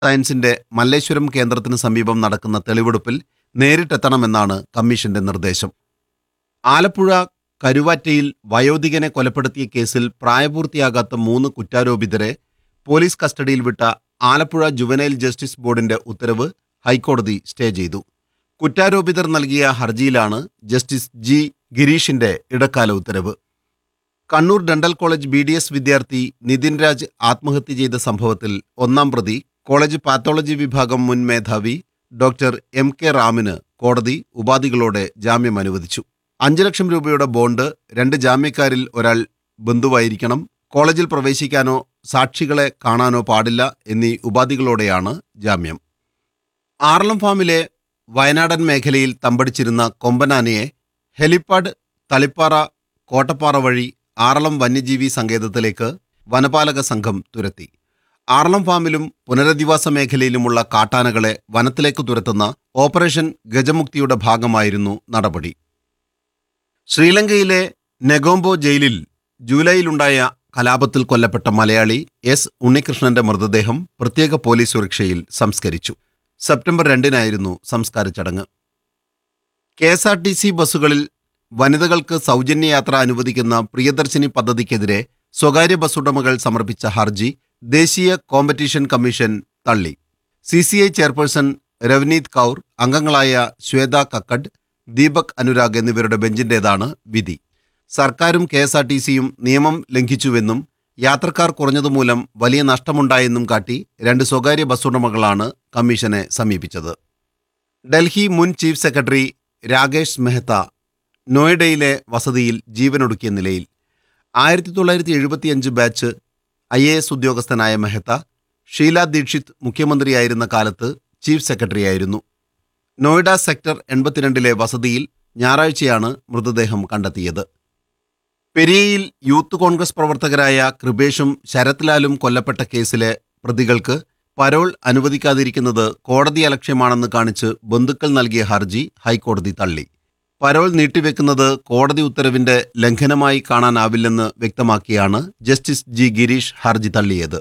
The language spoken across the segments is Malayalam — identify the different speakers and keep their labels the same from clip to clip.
Speaker 1: സയൻസിന്റെ മല്ലേശ്വരം കേന്ദ്രത്തിന് സമീപം നടക്കുന്ന തെളിവെടുപ്പിൽ നേരിട്ടെത്തണമെന്നാണ് കമ്മീഷന്റെ നിർദ്ദേശം ആലപ്പുഴ കരുവാറ്റയിൽ വയോധികനെ കൊലപ്പെടുത്തിയ കേസിൽ പ്രായപൂർത്തിയാകാത്ത മൂന്ന് കുറ്റാരോപിതരെ പോലീസ് കസ്റ്റഡിയിൽ വിട്ട ആലപ്പുഴ ജുവനൈൽ ജസ്റ്റിസ് ബോർഡിന്റെ ഉത്തരവ് ഹൈക്കോടതി സ്റ്റേ ചെയ്തു കുറ്റാരോപിതർ നൽകിയ ഹർജിയിലാണ് ജസ്റ്റിസ് ജി ഗിരീഷിന്റെ ഇടക്കാല ഉത്തരവ് Kannur dental college B D S വിദ്യാർത്ഥി നിതിൻ രാജ് ആത്മഹത്യ ചെയ്ത സംഭവത്തിൽ ഒന്നാം പ്രതി കോളേജ് പാത്തോളജി വിഭാഗം മുൻ മേധാവി ഡോക്ടർ എം കെ റാമിന് കോടതി ഉപാധികളോടെ ജാമ്യം അനുവദിച്ചു അഞ്ച് ലക്ഷം രൂപയുടെ ബോണ്ട് രണ്ട് ജാമ്യക്കാരിൽ ഒരാൾ ബന്ധുവായിരിക്കണം കോളേജിൽ പ്രവേശിക്കാനോ സാക്ഷികളെ കാണാനോ പാടില്ല എന്നീ ഉപാധികളോടെയാണ് ജാമ്യം ആർളം ഫാമിലെ വയനാടൻ മേഖലയിൽ തമ്പടിച്ചിരുന്ന കൊമ്പനാനയെ ഹെലിപ്പാഡ് തളിപ്പാറ കോട്ടപ്പാറ വഴി ആറളം വന്യജീവി സങ്കേതത്തിലേക്ക് വനപാലക സംഘം തുരത്തി ആറളം ഫാമിലും പുനരധിവാസ മേഖലയിലുമുള്ള കാട്ടാനകളെ വനത്തിലേക്ക് തുരത്തുന്ന ഓപ്പറേഷൻ ഗജമുക്തിയുടെ ഭാഗമായിരുന്നു നടപടി ശ്രീലങ്കയിലെ നെഗോംബോ ജയിലിൽ ജൂലൈയിലുണ്ടായ കലാപത്തിൽ കൊല്ലപ്പെട്ട മലയാളി എസ് ഉണ്ണികൃഷ്ണന്റെ മൃതദേഹം പ്രത്യേക പോലീസ് സുരക്ഷയിൽ സംസ്കരിച്ചു സെപ്റ്റംബർ രണ്ടിനായിരുന്നു സംസ്കാര ചടങ്ങ് K S R T C ബസ്സുകളിൽ വനിതകൾക്ക് സൗജന്യ യാത്ര അനുവദിക്കുന്ന പ്രിയദർശിനി പദ്ധതിക്കെതിരെ സ്വകാര്യ ബസ് ഉടമകൾ സമർപ്പിച്ച ഹർജി ദേശീയ കോമ്പറ്റീഷൻ കമ്മീഷൻ തള്ളി C C I chairperson Ravneet Kaur അംഗങ്ങളായ ശ്വേത കക്കഡ് ദീപക് അനുരാഗ് എന്നിവരുടെ ബെഞ്ചിന്റേതാണ് വിധി സർക്കാരും കെ എസ് ആർ ടി സിയും നിയമം ലംഘിച്ചുവെന്നും യാത്രക്കാർ കുറഞ്ഞതുമൂലം വലിയ നഷ്ടമുണ്ടായെന്നും കാട്ടി രണ്ട് സ്വകാര്യ ബസ് ഉടമകളാണ് കമ്മീഷനെ സമീപിച്ചത് ഡൽഹി മുൻ ചീഫ് സെക്രട്ടറി രാകേഷ് മെഹ്ത്ത നോയിഡയിലെ വസതിയിൽ ജീവനൊടുക്കിയ നിലയിൽ ആയിരത്തി തൊള്ളായിരത്തി എഴുപത്തിയഞ്ച് ബാച്ച് ഐ എ എസ് ഉദ്യോഗസ്ഥനായ മെഹ്ത്ത ഷീല ദീക്ഷിത് മുഖ്യമന്ത്രിയായിരുന്ന കാലത്ത് ചീഫ് സെക്രട്ടറിയായിരുന്നു നോയിഡ സെക്ടർ എൺപത്തിരണ്ടിലെ വസതിയിൽ ഞായറാഴ്ചയാണ് മൃതദേഹം കണ്ടെത്തിയത് പെരിയയിൽ യൂത്ത് കോൺഗ്രസ് പ്രവർത്തകരായ കൃപേഷും ശരത് ലാലും കൊല്ലപ്പെട്ട കേസിലെ പ്രതികൾക്ക് പരോൾ അനുവദിക്കാതിരിക്കുന്നത് കോടതി അലക്ഷ്യമാണെന്ന് കാണിച്ച് ബന്ധുക്കൾ നൽകിയ ഹർജി ഹൈക്കോടതി തള്ളി പരോൾ നീട്ടിവെക്കുന്നത് കോടതി ഉത്തരവിന്റെ ലംഘനമായി കാണാനാവില്ലെന്ന് വ്യക്തമാക്കിയാണ് ജസ്റ്റിസ് ജി ഗിരീഷ് ഹർജി തള്ളിയത്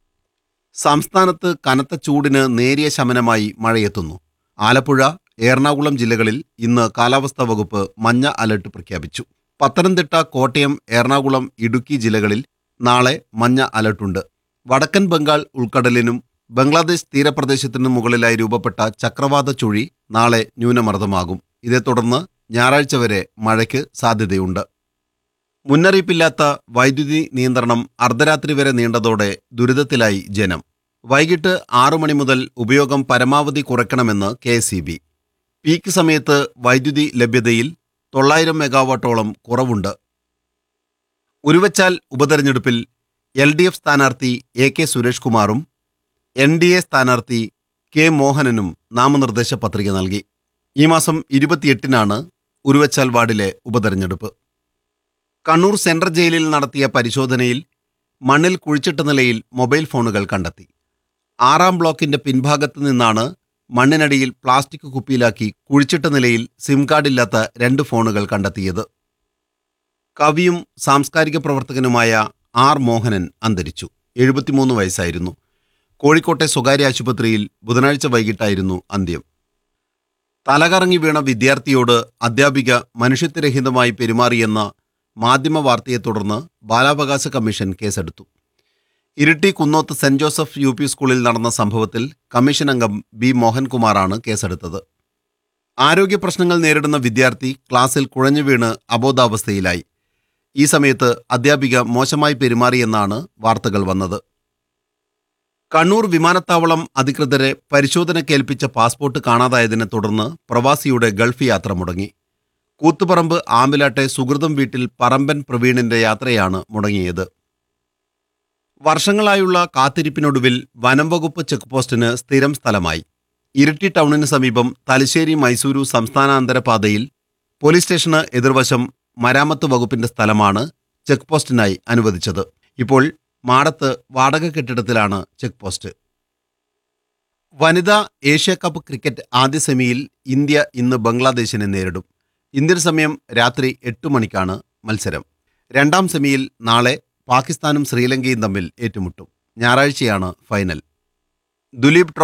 Speaker 1: സംസ്ഥാനത്ത് കനത്ത ചൂടിന് നേരിയ ശമനമായി മഴയെത്തുന്നു ആലപ്പുഴ എറണാകുളം ജില്ലകളിൽ ഇന്ന് കാലാവസ്ഥാ വകുപ്പ് മഞ്ഞ അലർട്ട് പ്രഖ്യാപിച്ചു പത്തനംതിട്ട കോട്ടയം എറണാകുളം ഇടുക്കി ജില്ലകളിൽ നാളെ മഞ്ഞ അലർട്ടുണ്ട് വടക്കൻ ബംഗാൾ ഉൾക്കടലിനും ബംഗ്ലാദേശ് തീരപ്രദേശത്തിനും മുകളിലായി രൂപപ്പെട്ട ചക്രവാത ചുഴി നാളെ ന്യൂനമർദ്ദമാകും ഇതേ തുടർന്ന് ഞായറാഴ്ച വരെ മഴയ്ക്ക് സാധ്യതയുണ്ട് മുന്നറിയിപ്പില്ലാത്ത വൈദ്യുതി നിയന്ത്രണം അർദ്ധരാത്രി വരെ നീണ്ടതോടെ ദുരിതത്തിലായി ജനം വൈകിട്ട് ആറു മണി മുതൽ ഉപയോഗം പരമാവധി കുറയ്ക്കണമെന്ന് കെ പീക്ക് സമയത്ത് വൈദ്യുതി ലഭ്യതയിൽ തൊള്ളായിരം മെഗാവാട്ടോളം കുറവുണ്ട് ഉരുവച്ചാൽ ഉപതെരഞ്ഞെടുപ്പിൽ എൽ ഡി എഫ് സ്ഥാനാർത്ഥി എ കെ സുരേഷ് കുമാറും എൻ ഡി എ സ്ഥാനാർത്ഥി കെ മോഹനനും നാമനിർദ്ദേശ പത്രിക നൽകി ഈ മാസം ഇരുപത്തിയെട്ടിനാണ് ഉരുവച്ചാൽ വാർഡിലെ ഉപതെരഞ്ഞെടുപ്പ് കണ്ണൂർ സെൻട്രൽ ജയിലിൽ നടത്തിയ പരിശോധനയിൽ മണ്ണിൽ കുഴിച്ചിട്ട നിലയിൽ മൊബൈൽ ഫോണുകൾ കണ്ടെത്തി ആറാം ബ്ലോക്കിന്റെ പിൻഭാഗത്ത് നിന്നാണ് മണ്ണിനടിയിൽ പ്ലാസ്റ്റിക് കുപ്പിയിലാക്കി കുഴിച്ചിട്ട നിലയിൽ സിം കാർഡില്ലാത്ത രണ്ട് ഫോണുകൾ കണ്ടെത്തിയത് കവിയും സാംസ്കാരിക പ്രവർത്തകനുമായ ആർ മോഹനൻ അന്തരിച്ചു എഴുപത്തിമൂന്ന് വയസ്സായിരുന്നു കോഴിക്കോട്ടെ സ്വകാര്യ ആശുപത്രിയിൽ ബുധനാഴ്ച വൈകിട്ടായിരുന്നു അന്ത്യം തലകറങ്ങി വീണ വിദ്യാർത്ഥിയോട് അധ്യാപിക മനുഷ്യത്വരഹിതമായി പെരുമാറിയെന്ന മാധ്യമ വാർത്തയെ തുടർന്ന് ബാലാവകാശ കമ്മീഷൻ കേസെടുത്തു Iritty Kunnoth saint Joseph U P സ്കൂളിൽ നടന്ന സംഭവത്തിൽ കമ്മീഷൻ അംഗം ബി മോഹൻകുമാറാണ് കേസെടുത്തത് ആരോഗ്യ പ്രശ്നങ്ങൾ നേരിടുന്ന വിദ്യാർത്ഥി ക്ലാസ്സിൽ കുഴഞ്ഞു വീണ് അബോധാവസ്ഥയിലായി ഈ സമയത്ത് അധ്യാപിക മോശമായി പെരുമാറിയെന്നാണ് വാർത്തകൾ വന്നത് കണ്ണൂർ വിമാനത്താവളം അധികൃതരെ പരിശോധനക്കേൽപ്പിച്ച പാസ്പോർട്ട് കാണാതായതിനെ തുടർന്ന് പ്രവാസിയുടെ ഗൾഫ് യാത്ര മുടങ്ങി കൂത്തുപറമ്പ് ആമ്പിലാട്ടെ സുഹൃതം വീട്ടിൽ പറമ്പൻ പ്രവീണിന്റെ യാത്രയാണ് മുടങ്ങിയത് വർഷങ്ങളായുള്ള കാത്തിരിപ്പിനൊടുവിൽ വനം വകുപ്പ് ചെക്ക് പോസ്റ്റിന് സ്ഥിരം സ്ഥലമായി ഇരിട്ടി ടൗണിന് സമീപം തലശ്ശേരി മൈസൂരു സംസ്ഥാനാന്തര പാതയിൽ പോലീസ് സ്റ്റേഷന് എതിർവശം മരാമത്ത് വകുപ്പിന്റെ സ്ഥലമാണ് ചെക്ക് പോസ്റ്റിനായി അനുവദിച്ചത് ഇപ്പോൾ മാടത്ത് വാടക കെട്ടിടത്തിലാണ് ചെക്ക് പോസ്റ്റ് വനിതാ ഏഷ്യ കപ്പ് ക്രിക്കറ്റ് ആദ്യ സെമിയിൽ ഇന്ത്യ ഇന്ന് ബംഗ്ലാദേശിനെ നേരിടും ഇന്ത്യൻ സമയം രാത്രി എട്ട് മണിക്കാണ് മത്സരം രണ്ടാം സെമിയിൽ നാളെ പാകിസ്ഥാനും ശ്രീലങ്കയും തമ്മിൽ ഏറ്റുമുട്ടും ഞായറാഴ്ചയാണ് ഫൈനൽ ദുലീപ്